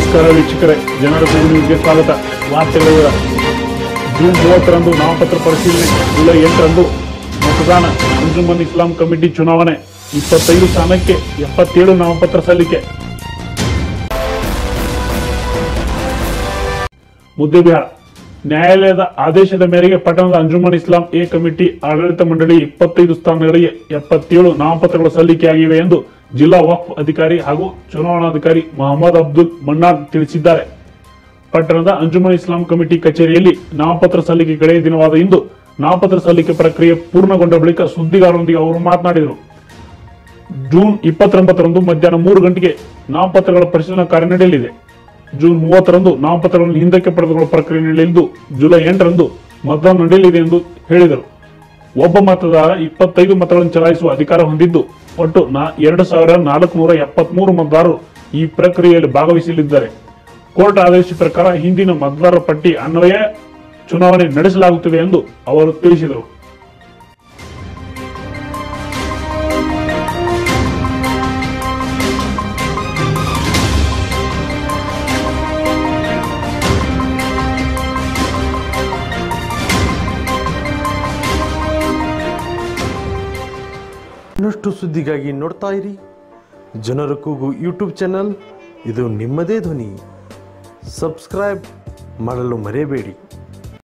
ನಮಸ್ಕಾರ ವೀಕ್ಷಕರೇ ಜನರ ನ್ಯೂಸ್ಗೆ ಸ್ವಾಗತ ವಾರ್ತೆಗಳ ವಿವರ ಜೂನ್ ಮೂವತ್ತರಂದು ನಾಮಪತ್ರ ಪರಿಶೀಲನೆ ಜುಲೈ ಎಂಟರಂದು ಮತದಾನ ಅಂಜುಮನ್ ಇಸ್ಲಾಂ ಕಮಿಟಿ ಚುನಾವಣೆ ಇಪ್ಪತ್ತೈದು ಸ್ಥಾನಕ್ಕೆ ಎಪ್ಪತ್ತೇಳು ನಾಮಪತ್ರ ಸಲ್ಲಿಕೆ ಮುದ್ದೆಬಿಹಾರ ನ್ಯಾಯಾಲಯದ ಆದೇಶದ ಮೇರೆಗೆ ಪಟ್ಟಣದ ಅಂಜುಮನ್ ಇಸ್ಲಾಂ ಎ ಕಮಿಟಿ ಆಡಳಿತ ಮಂಡಳಿ ಇಪ್ಪತ್ತೈದು ಸ್ಥಾನಗಳಿಗೆ ಎಪ್ಪತ್ತೇಳು ನಾಮಪತ್ರಗಳು ಸಲ್ಲಿಕೆಯಾಗಿವೆ ಎಂದು ಜಿಲ್ಲಾ ವಕ್ಫ್ ಅಧಿಕಾರಿ ಹಾಗೂ ಚುನಾವಣಾಧಿಕಾರಿ ಮೊಹಮ್ಮದ್ ಅಬ್ದುಲ್ ಮನ್ನಾನ್ ತಿಳಿಸಿದ್ದಾರೆ ಪಟ್ಟಣದ ಅಂಜುಮನ್ ಇಸ್ಲಾಂ ಕಮಿಟಿ ಕಚೇರಿಯಲ್ಲಿ ನಾಮಪತ್ರ ಸಲ್ಲಿಕೆ ಕಡೆಯ ದಿನವಾದ ಇಂದು ನಾಮಪತ್ರ ಸಲ್ಲಿಕೆ ಪ್ರಕ್ರಿಯೆ ಪೂರ್ಣಗೊಂಡ ಬಳಿಕ ಸುದ್ದಿಗಾರರೊಂದಿಗೆ ಅವರು ಮಾತನಾಡಿದರು ಜೂನ್ ಇಪ್ಪತ್ತೊಂಬತ್ತರಂದು ಮಧ್ಯಾಹ್ನ ಮೂರು ಗಂಟೆಗೆ ನಾಮಪತ್ರಗಳ ಪರಿಶೀಲನಾ ಕಾರ್ಯ ನಡೆಯಲಿದೆ ಜೂನ್ ಮೂವತ್ತರಂದು ನಾಮಪತ್ರಗಳನ್ನು ಹಿಂದಕ್ಕೆ ಪಡೆದುಕೊಳ್ಳುವ ಪ್ರಕ್ರಿಯೆ ನಡೆಯಲಿದ್ದು ಜುಲೈ ಎಂಟರಂದು ಮತದಾನ ನಡೆಯಲಿದೆ ಎಂದು ಹೇಳಿದರು ಒಬ್ಬ ಮತದಾರ ಇಪ್ಪತ್ತೈದು ಮತಗಳನ್ನು ಚಲಾಯಿಸುವ ಅಧಿಕಾರ ಹೊಂದಿದ್ದು ಒಟ್ಟು ನಾ ಎರಡು ಸಾವಿರ ನಾಲ್ಕುನೂರ ಎಪ್ಪತ್ಮೂರು ಮತದಾರರು ಈ ಪ್ರಕ್ರಿಯೆಯಲ್ಲಿ ಭಾಗವಹಿಸಲಿದ್ದಾರೆ ಕೋರ್ಟ್ ಆದೇಶ ಪ್ರಕಾರ ಹಿಂದಿನ ಮತದಾರರ ಪಟ್ಟಿ ಅನ್ವಯ ಚುನಾವಣೆ ನಡೆಸಲಾಗುತ್ತಿದೆ ಎಂದು ಅವರು ತಿಳಿಸಿದರು ಇನ್ನಷ್ಟು ಸುದ್ದಿಗಾಗಿ ನೋಡ್ತಾ ಇರಿ ಜನರ ಕೂಗು ಯೂಟ್ಯೂಬ್ ಚಾನಲ್ ಇದು ನಿಮ್ಮದೇ ಧ್ವನಿ ಸಬ್ಸ್ಕ್ರೈಬ್ ಮಾಡಲು ಮರೆಯಬೇಡಿ